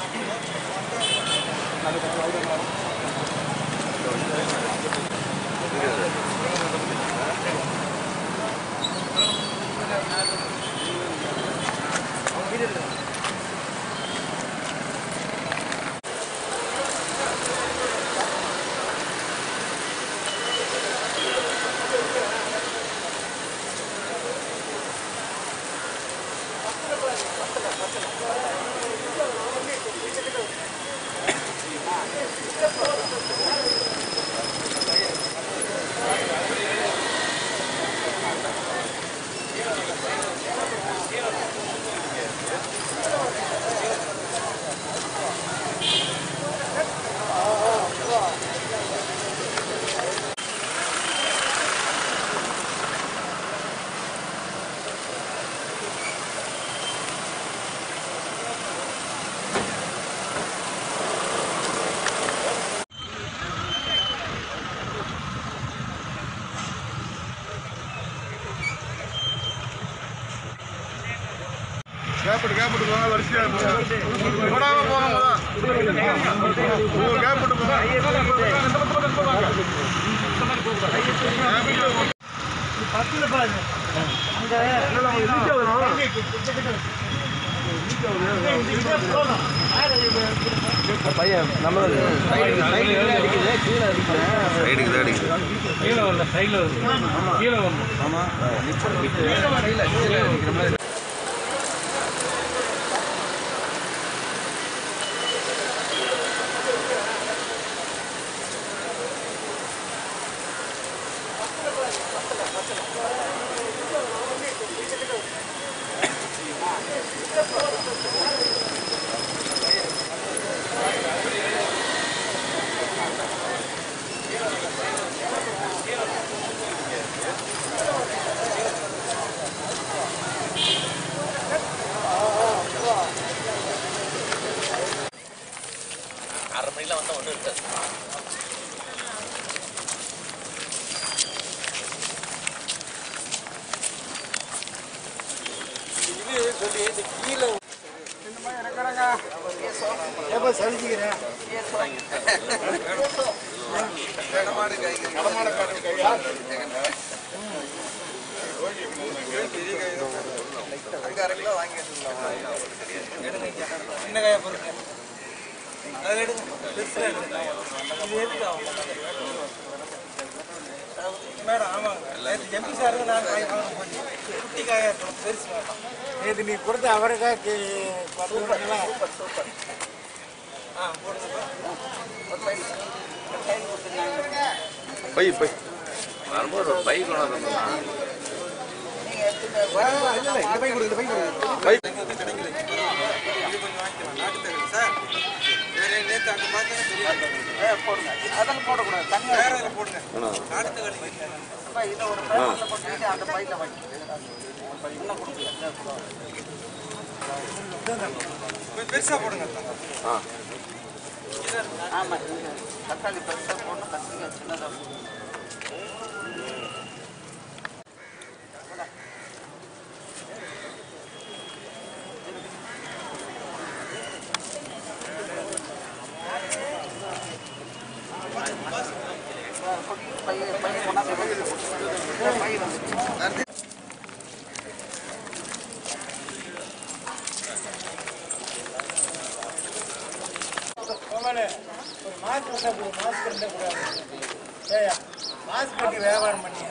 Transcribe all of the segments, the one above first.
கேப்பிட்டு கேப்பிட்டு போங்க வரிசையா போங்க போடாம போங்க ஒரு கேப்பிட்டு போங்க பையன் நம்மளது சைடுக்கு அடிக்குது கீழே அடிக்குது சைடுக்கு தான் அடிக்குது கீழே வரல சைடில் வருது கீழே வரணும் ஆமா கீழே அடிக்கிற மாதிரி அரை மணில வந்தா ஒன்றும் இருக்காது மேடம் ஆமாங்க நேற்று எம்பி சார் நான் காய் வாங்க போச்சு குட்டி காயாக இருக்கும் பெருசு வேண்டாம் நேற்று நீ கொடுத்த அவரைக்காய் சூப்பர் சூப்பர் சூப்பர் ஆ போடுங்க பை பை வரும்போது ஒரு பை கொண்டு வந்தோம்னா இந்த பை கொடுங்க இந்த பை கொடுங்க பை கிடைக்கல இது கொஞ்சம் வாங்கிக்கலாம் நாட்டு தகவல் சார் வேற நேற்று அங்கே பார்த்தீங்கன்னா போடுங்க அதெல்லாம் போடக்கூடாது தனியாக வேற இதில் போடுங்க நாட்டு தகவல் இதை ஒரு பேப்பரில் போட்டு அந்த பையில் வாங்கி பெருசாக போடுங்க ஆ ஆமாம் தக்காளி பெருசாக போடணும் கத்திரிக்காய் சின்னதாக ஒரு மாஸ்க் வந்தா கூட மாஸ்க் இருந்தா கூடாது ஏயா மாஸ்க் கட்டி வியாபாரம் பண்ணியா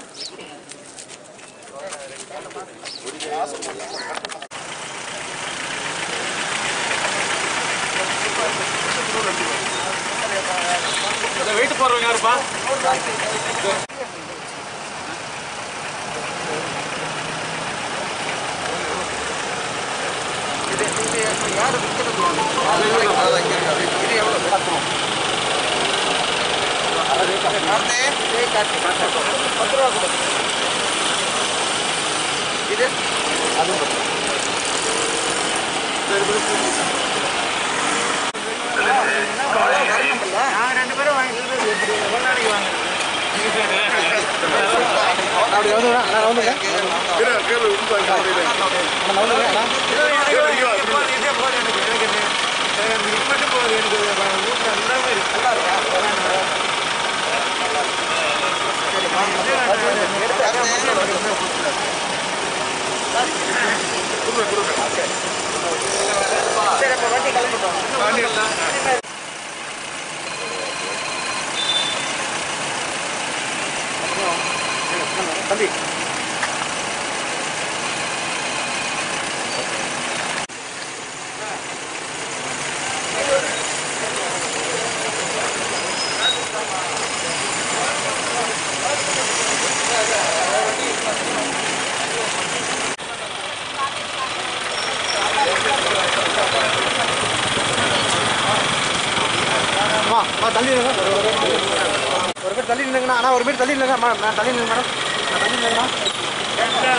வெயிட் போடுறவங்க யாருப்பா இது இது யார் விற்கிறது இது எவ்வளோ பத்து பத்து ரூபா கொடு இது நாங்கள் ரெண்டு பேரும் வாங்கிட்டு எப்படி எவ்வளோ நாளைக்கு வாங்குறது அப்படி வந்து நான் வந்து கீழே கீழே விழுந்து வாங்க முடியல. இதே போதும் எனக்கு எனக்கு என்ன ஆ தள்ளி நில்லுங்க. ஒரு ஒரு- ஒரு பேர் தள்ளி நில்லுங்கண்ணா அண்ணா ஒரு பேர் தள்ளி நில்லுங்க மேடம் நான் தள்ளி நில்லுங்க மேடம் நான் தள்ளி நில்லுங்கண்ணா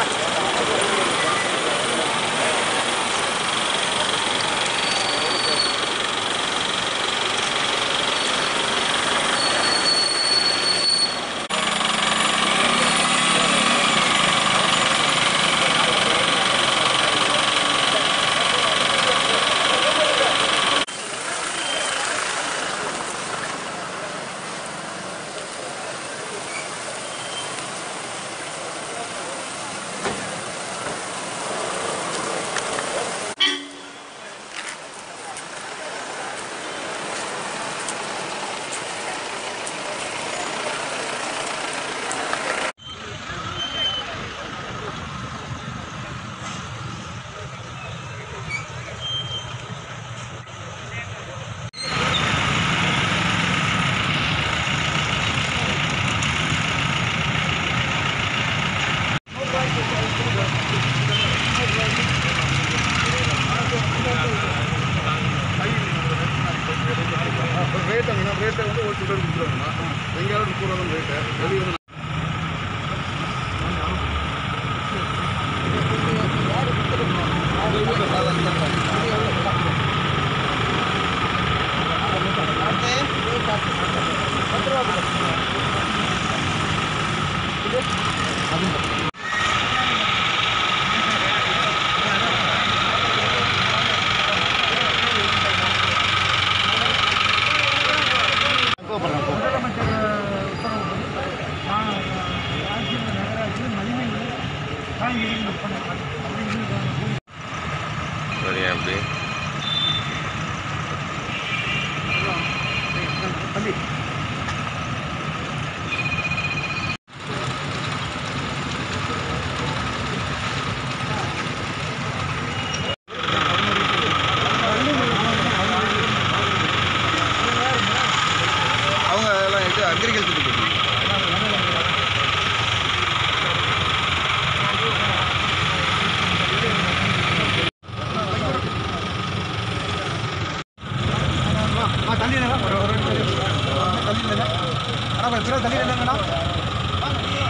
ரேட் அங்கே ரேட்டை வந்து ஒரு சிலர் கொடுத்துருவாங்கண்ணா எங்கேயாவது முப்பது ரூபா தான் ரேட்டு வெளியே வந்து சரியா எப்படி அவங்க எல்லாம் இது அக்ரிகல்ச்சர் டிபார்ட்மெண்ட் ஆ தள்ளி நில்லுங்க ஒரு ஒரு நிமிஷம் தள்ளி நில்லுங்க அண்ணா கொஞ்சம் தள்ளி நில்லுங்கண்ணா